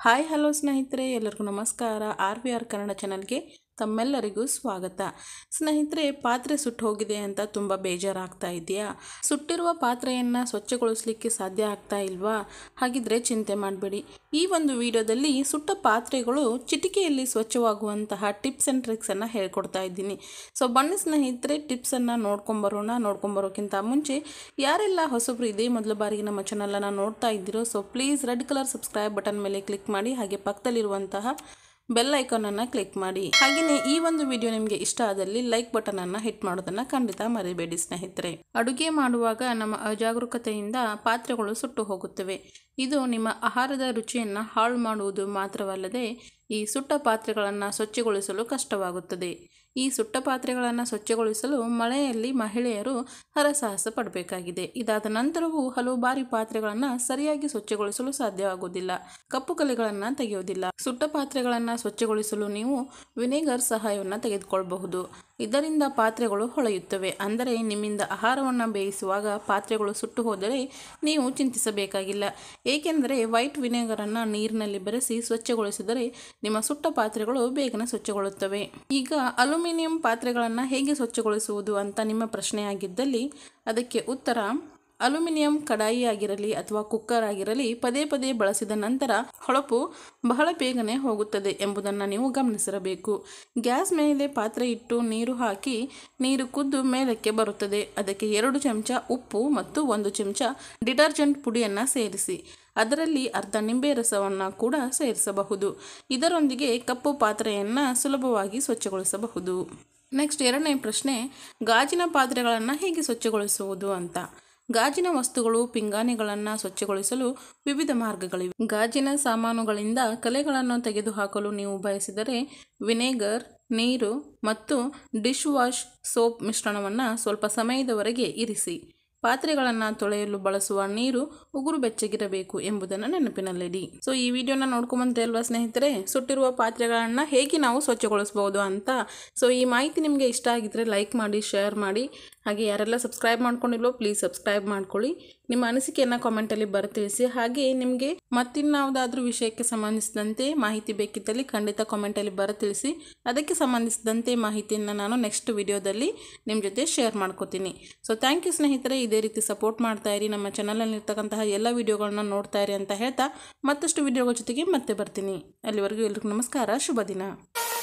hi hello ಸ್ನೇಹಿತರೆ ಎಲ್ಲರಿಗೂ ನಮಸ್ಕಾರ ಆರ್ ವಿ ಆರ್ ಕನ್ನಡ ಚಾನಲ್ಗೆ ತಮ್ಮೆಲ್ಲರಿಗೂ ಸ್ವಾಗತ ಸ್ನೇಹಿತರೆ ಪಾತ್ರೆ ಸುಟ್ಟು ಹೋಗಿದೆ ಅಂತ ತುಂಬ ಬೇಜಾರಾಗ್ತಾ ಇದೆಯಾ ಸುಟ್ಟಿರುವ ಪಾತ್ರೆಯನ್ನು ಸ್ವಚ್ಛಗೊಳಿಸಲಿಕ್ಕೆ ಸಾಧ್ಯ ಆಗ್ತಾ ಇಲ್ವಾ ಹಾಗಿದ್ರೆ ಚಿಂತೆ ಮಾಡಬೇಡಿ ಈ ಒಂದು ವಿಡಿಯೋದಲ್ಲಿ ಸುಟ್ಟ ಪಾತ್ರೆಗಳು ಚಿಟಿಕೆಯಲ್ಲಿ ಸ್ವಚ್ಛವಾಗುವಂತಹ ಟಿಪ್ಸ್ ಆ್ಯಂಡ್ ಟ್ರಿಕ್ಸನ್ನು ಹೇಳ್ಕೊಡ್ತಾ ಇದ್ದೀನಿ ಸೊ ಬನ್ನಿ ಸ್ನೇಹಿತರೆ ಟಿಪ್ಸನ್ನು ನೋಡ್ಕೊಂಬರೋಣ ನೋಡ್ಕೊಂಬರೋಕ್ಕಿಂತ ಮುಂಚೆ ಯಾರೆಲ್ಲ ಹೊಸಬ್ರು ಇದೇ ಮೊದಲ ಬಾರಿಗೆ ನಮ್ಮ ಚಾನಲನ್ನು ನೋಡ್ತಾ ಇದ್ದೀರೋ so please red colour subscribe button ಮೇಲೆ ಕ್ಲಿಕ್ ಮಾಡಿ ಹಾಗೆ ಪಕ್ಕದಲ್ಲಿರುವಂತಹ ಬೆಲ್ ಐಕಾನನ್ನು ಕ್ಲಿಕ್ ಮಾಡಿ ಹಾಗೆಯೇ ಈ ಒಂದು ವಿಡಿಯೋ ನಿಮಗೆ ಇಷ್ಟ ಆದಲ್ಲಿ ಲೈಕ್ ಬಟನ್ ಅನ್ನ ಹಿಟ್ ಮಾಡೋದನ್ನ ಖಂಡಿತ ಮರಿಬೇಡಿ ಸ್ನೇಹಿತರೆ ಅಡುಗೆ ಮಾಡುವಾಗ ನಮ್ಮ ಅಜಾಗರೂಕತೆಯಿಂದ ಪಾತ್ರೆಗಳು ಸುಟ್ಟು ಹೋಗುತ್ತವೆ ಇದು ನಿಮ್ಮ ಆಹಾರದ ರುಚಿಯನ್ನು ಹಾಳು ಮಾಡುವುದು ಮಾತ್ರವಲ್ಲದೆ ಈ ಸುಟ್ಟ ಪಾತ್ರೆಗಳನ್ನು ಸ್ವಚ್ಛಗೊಳಿಸಲು ಕಷ್ಟವಾಗುತ್ತದೆ ಈ ಸುಟ್ಟ ಪಾತ್ರೆಗಳನ್ನು ಸ್ವಚ್ಛಗೊಳಿಸಲು ಮಳೆಯಲ್ಲಿ ಮಹಿಳೆಯರು ಹರಸಾಹಸ ಪಡಬೇಕಾಗಿದೆ ಇದಾದ ನಂತರವೂ ಹಲವು ಬಾರಿ ಪಾತ್ರೆಗಳನ್ನು ಸರಿಯಾಗಿ ಸ್ವಚ್ಛಗೊಳಿಸಲು ಸಾಧ್ಯವಾಗುವುದಿಲ್ಲ ಕಪ್ಪು ಕಲೆಗಳನ್ನು ತೆಗೆಯುವುದಿಲ್ಲ ಸುಟ್ಟ ಪಾತ್ರೆಗಳನ್ನು ಸ್ವಚ್ಛಗೊಳಿಸಲು ನೀವು ವಿನೆಗರ್ ಸಹಾಯವನ್ನು ತೆಗೆದುಕೊಳ್ಳಬಹುದು ಇದರಿಂದ ಪಾತ್ರೆಗಳು ಹೊಳೆಯುತ್ತವೆ ಅಂದರೆ ನಿಮ್ಮಿಂದ ಆಹಾರವನ್ನು ಬೇಯಿಸುವಾಗ ಪಾತ್ರೆಗಳು ಸುಟ್ಟು ಹೋದರೆ ನೀವು ಚಿಂತಿಸಬೇಕಾಗಿಲ್ಲ ಏಕೆಂದರೆ ವೈಟ್ ವಿನೆಗರನ್ನು ನೀರಿನಲ್ಲಿ ಬೆರೆಸಿ ಸ್ವಚ್ಛಗೊಳಿಸಿದರೆ ನಿಮ್ಮ ಸುಟ್ಟ ಪಾತ್ರೆಗಳು ಬೇಗನೆ ಸ್ವಚ್ಛಗೊಳ್ಳುತ್ತವೆ ಈಗ ಅಲ್ಯೂಮಿನಿಯಂ ಪಾತ್ರೆಗಳನ್ನು ಹೇಗೆ ಸ್ವಚ್ಛಗೊಳಿಸುವುದು ಅಂತ ನಿಮ್ಮ ಪ್ರಶ್ನೆಯಾಗಿದ್ದಲ್ಲಿ ಅದಕ್ಕೆ ಉತ್ತರ ಅಲ್ಯೂಮಿನಿಯಂ ಕಡಾಯಿ ಆಗಿರಲಿ ಅಥವಾ ಕುಕ್ಕರ್ ಆಗಿರಲಿ ಪದೇ ಪದೇ ಬಳಸಿದ ನಂತರ ಹೊಳಪು ಬಹಳ ಬೇಗನೆ ಹೋಗುತ್ತದೆ ಎಂಬುದನ್ನು ನೀವು ಗಮನಿಸಿರಬೇಕು ಗ್ಯಾಸ್ ಮೇಲೆ ಪಾತ್ರೆ ಇಟ್ಟು ನೀರು ಹಾಕಿ ನೀರು ಕುದ್ದು ಮೇಲಕ್ಕೆ ಬರುತ್ತದೆ ಅದಕ್ಕೆ ಎರಡು ಚಮಚ ಉಪ್ಪು ಮತ್ತು ಒಂದು ಚಮಚ ಡಿಟರ್ಜೆಂಟ್ ಪುಡಿಯನ್ನು ಸೇರಿಸಿ ಅದರಲ್ಲಿ ಅರ್ಧ ನಿಂಬೆ ರಸವನ್ನು ಕೂಡ ಸೇರಿಸಬಹುದು ಇದರೊಂದಿಗೆ ಕಪ್ಪು ಪಾತ್ರೆಯನ್ನು ಸುಲಭವಾಗಿ ಸ್ವಚ್ಛಗೊಳಿಸಬಹುದು ನೆಕ್ಸ್ಟ್ ಎರಡನೇ ಪ್ರಶ್ನೆ ಗಾಜಿನ ಪಾತ್ರೆಗಳನ್ನು ಹೇಗೆ ಸ್ವಚ್ಛಗೊಳಿಸುವುದು ಅಂತ ಗಾಜಿನ ವಸ್ತುಗಳು ಪಿಂಗಾಣಿಗಳನ್ನು ಸ್ವಚ್ಛಗೊಳಿಸಲು ವಿವಿಧ ಮಾರ್ಗಗಳಿವೆ ಗಾಜಿನ ಸಾಮಾನುಗಳಿಂದ ಕಲೆಗಳನ್ನು ತೆಗೆದುಹಾಕಲು ನೀವು ಬಯಸಿದರೆ ವಿನೆಗರ್ ನೀರು ಮತ್ತು ಡಿಶ್ ವಾಶ್ ಸೋಪ್ ಮಿಶ್ರಣವನ್ನು ಸ್ವಲ್ಪ ಸಮಯದವರೆಗೆ ಇರಿಸಿ ಪಾತ್ರೆಗಳನ್ನು ತೊಳೆಯಲು ಬಳಸುವ ನೀರು ಉಗುರು ಬೆಚ್ಚಗಿರಬೇಕು ಎಂಬುದನ್ನು ನೆನಪಿನಲ್ಲಿಡಿ ಸೊ ಈ ವಿಡಿಯೋನ ನೋಡ್ಕೊಂಬಂತೆ ಅಲ್ವಾ ಸ್ನೇಹಿತರೆ ಸುಟ್ಟಿರುವ ಪಾತ್ರೆಗಳನ್ನು ಹೇಗೆ ನಾವು ಸ್ವಚ್ಛಗೊಳಿಸ್ಬೋದು ಅಂತ ಸೊ ಈ ಮಾಹಿತಿ ನಿಮಗೆ ಇಷ್ಟ ಆಗಿದ್ರೆ ಲೈಕ್ ಮಾಡಿ ಶೇರ್ ಮಾಡಿ ಹಾಗೆ ಯಾರೆಲ್ಲ ಸಬ್ಸ್ಕ್ರೈಬ್ ಮಾಡ್ಕೊಂಡಿಲ್ವೋ ಪ್ಲೀಸ್ ಸಬ್ಸ್ಕ್ರೈಬ್ ಮಾಡ್ಕೊಳ್ಳಿ ನಿಮ್ಮ ಅನಿಸಿಕೆಯನ್ನು ಕಾಮೆಂಟಲ್ಲಿ ಬರೆತಿಳಿಸಿ ಹಾಗೆ ನಿಮಗೆ ಮತ್ತಿನ್ಯಾವುದಾದ್ರೂ ವಿಷಯಕ್ಕೆ ಸಂಬಂಧಿಸಿದಂತೆ ಮಾಹಿತಿ ಬೇಕಿದ್ದಲ್ಲಿ ಖಂಡಿತ ಕಾಮೆಂಟಲ್ಲಿ ಬರೆತಿಳಿಸಿ ಅದಕ್ಕೆ ಸಂಬಂಧಿಸಿದಂತೆ ಮಾಹಿತಿಯನ್ನು ನಾನು ನೆಕ್ಸ್ಟ್ ವಿಡಿಯೋದಲ್ಲಿ ನಿಮ್ಮ ಜೊತೆ ಶೇರ್ ಮಾಡ್ಕೋತೀನಿ ಸೊ ಥ್ಯಾಂಕ್ ಯು ಸ್ನೇಹಿತರೆ ಇದೇ ರೀತಿ ಸಪೋರ್ಟ್ ಮಾಡ್ತಾ ಇರಿ ನಮ್ಮ ಚಾನಲಲ್ಲಿರ್ತಕ್ಕಂತಹ ಎಲ್ಲ ವಿಡಿಯೋಗಳನ್ನ ನೋಡ್ತಾ ಇರಿ ಅಂತ ಹೇಳ್ತಾ ಮತ್ತಷ್ಟು ವಿಡಿಯೋಗಳ ಜೊತೆಗೆ ಮತ್ತೆ ಬರ್ತೀನಿ ಅಲ್ಲಿವರೆಗೂ ಎಲ್ರಿಗೂ ನಮಸ್ಕಾರ ಶುಭ ದಿನ